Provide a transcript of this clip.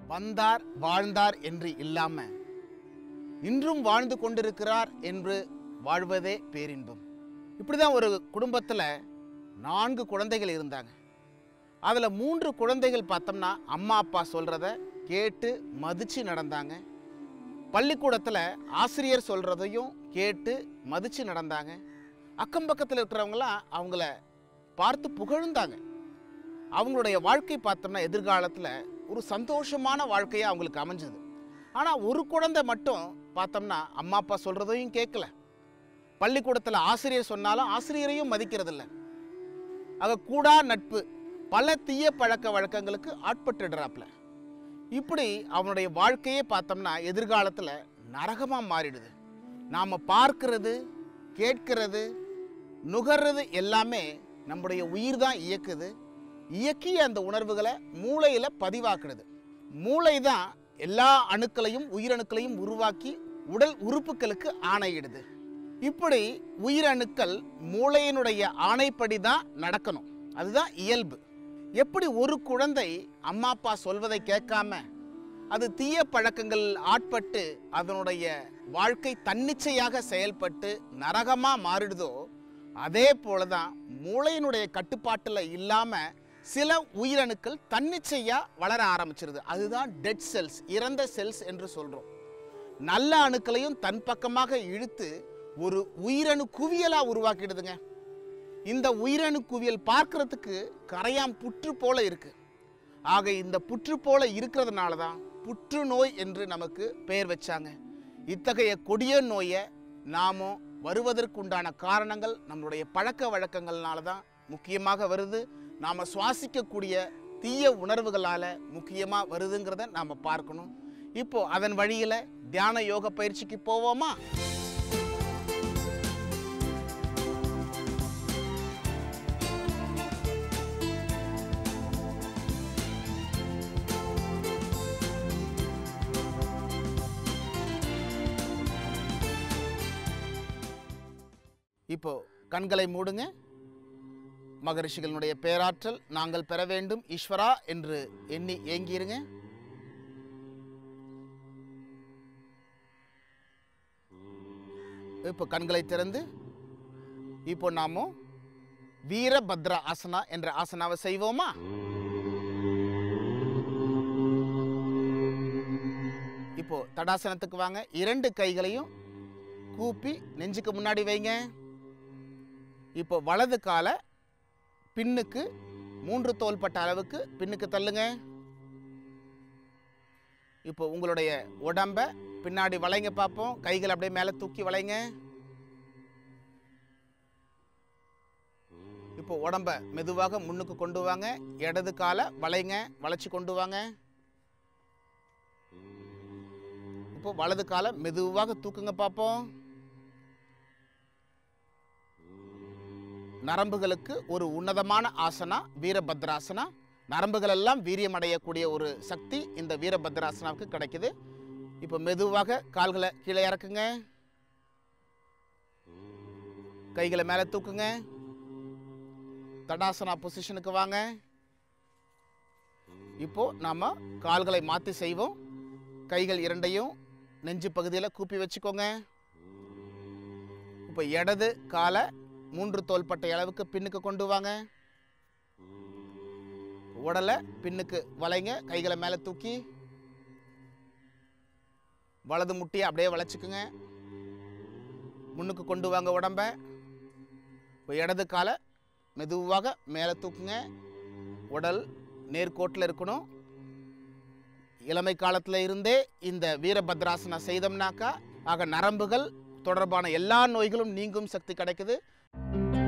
வந்தார் வாழ்ந்தார் என்று இல்லாம இன்றும் வாழ்ந்து கொண்டிருக்கிறார் என்று வாழ்வதே பேரின்பம் இப்படிதான் ஒரு குடும்பத்தில் நான்கு குழந்தைகள் இருந்தாங்க அதில் மூன்று குழந்தைகள் பார்த்தோம்னா அம்மா அப்பா சொல்கிறத கேட்டு மதித்து நடந்தாங்க பள்ளிக்கூடத்தில் ஆசிரியர் சொல்கிறதையும் கேட்டு மதித்து நடந்தாங்க அக்கம் பக்கத்தில் இருக்கிறவங்களாம் அவங்கள பார்த்து புகழ்ந்தாங்க அவங்களுடைய வாழ்க்கை பார்த்தோம்னா எதிர்காலத்தில் ஒரு சந்தோஷமான வாழ்க்கையாக அவங்களுக்கு அமைஞ்சது ஆனால் ஒரு குழந்தை மட்டும் பார்த்தோம்னா அம்மா அப்பா சொல்கிறதையும் கேட்கல பள்ளிக்கூடத்தில் ஆசிரியர் சொன்னாலும் ஆசிரியரையும் மதிக்கிறதில்ல ஆக கூடா நட்பு பல தீய பழக்க வழக்கங்களுக்கு ஆட்பட்டுடுறாப்புல இப்படி அவனுடைய வாழ்க்கையே பார்த்தோம்னா எதிர்காலத்தில் நரகமாக மாறிடுது நாம் பார்க்கிறது கேட்கிறது நுகர்றது எல்லாமே நம்முடைய உயிர் தான் இயக்குது இயக்கிய அந்த உணர்வுகளை மூளையில் பதிவாக்குறது மூளை தான் எல்லா அணுக்களையும் உயிரணுக்களையும் உருவாக்கி உடல் உறுப்புகளுக்கு ஆணையிடுது இப்படி உயிரணுக்கள் மூளையினுடைய ஆணைப்படி தான் நடக்கணும் அதுதான் இயல்பு எப்படி ஒரு குழந்தை அம்மா அப்பா சொல்வதை கேட்காம அது தீய பழக்கங்கள் ஆட்பட்டு அதனுடைய வாழ்க்கை தன்னிச்சையாக செயல்பட்டு நரகமாக மாறிடுதோ அதே போல தான் மூளையினுடைய கட்டுப்பாட்டில் இல்லாமல் சில உயிரணுக்கள் தன்னிச்சையாக வளர ஆரம்பிச்சிருது அதுதான் டெட் செல்ஸ் இறந்த செல்ஸ் என்று சொல்கிறோம் நல்ல அணுக்களையும் தன் பக்கமாக இழுத்து ஒரு உயிரணு குவியலாக உருவாக்கிடுதுங்க இந்த உயிரணு குவியல் பார்க்கறதுக்கு கரையான் புற்று போல இருக்கு ஆக இந்த புற்று போல இருக்கிறதுனால தான் புற்றுநோய் என்று நமக்கு பெயர் வச்சாங்க இத்தகைய கொடிய நோயை நாமும் வருவதற்குண்டான காரணங்கள் நம்மளுடைய பழக்க வழக்கங்கள்னால தான் முக்கியமாக வருது நாம் சுவாசிக்கக்கூடிய தீய உணர்வுகளால் முக்கியமாக வருதுங்கிறத நாம் பார்க்கணும் இப்போ அதன் வழியில் தியான யோக பயிற்சிக்கு போவோமா இப்போ கண்களை மூடுங்க மகரிஷிகளுடைய பேராற்றல் நாங்கள் பெற வேண்டும் ஈஸ்வரா என்று எண்ணி ஏங்கிருங்க இப்போ கண்களை திறந்து இப்போ நாம வீரபத்ரா ஆசனா என்ற ஆசனாவை செய்வோமா இப்போ தடாசனத்துக்கு வாங்க இரண்டு கைகளையும் கூப்பி நெஞ்சுக்கு முன்னாடி வைங்க இப்போ வலது காலை பின்னுக்கு மூன்று தோள்பட்ட அளவுக்கு பின்னுக்கு தள்ளுங்க இப்போ உங்களுடைய உடம்ப பின்னாடி வளைங்க பார்ப்போம் கைகள் அப்படியே மேலே தூக்கி வளைங்க இப்போ உடம்ப மெதுவாக முன்னுக்கு கொண்டு வாங்க இடது காலை வளைங்க வளைச்சு கொண்டு வாங்க இப்போ வலது காலை மெதுவாக தூக்குங்க பார்ப்போம் நரம்புகளுக்கு ஒரு உன்னதமான ஆசனா வீரபத்ராசனா நரம்புகள் எல்லாம் வீரியம் அடையக்கூடிய ஒரு சக்தி இந்த வீரபத்ராசனாவுக்கு கிடைக்குது இப்போ மெதுவாக கால்களை கீழே இறக்குங்க கைகளை மேலே தூக்குங்க தடாசனா பொசிஷனுக்கு வாங்க இப்போ நாம கால்களை மாற்றி செய்வோம் கைகள் இரண்டையும் நெஞ்சு பகுதியில் கூப்பி வச்சுக்கோங்க இப்போ இடது காலை மூன்று தோள்பட்டை அளவுக்கு பின்னுக்கு கொண்டு வாங்க உடலை பின்னுக்கு வளைங்க கைகளை மேலே தூக்கி வலது முட்டியை அப்படியே வளைச்சிக்குங்க முன்னுக்கு கொண்டு வாங்க உடம்ப இப்போ இடது காலை மெதுவாக மேலே தூக்குங்க உடல் நேர்கோட்டில் இருக்கணும் இளமை காலத்தில் இருந்தே இந்த வீரபத்ராசனா செய்தோம்னாக்கா ஆக நரம்புகள் தொடர்பான எல்லா நோய்களும் நீங்கும் சக்தி கிடைக்குது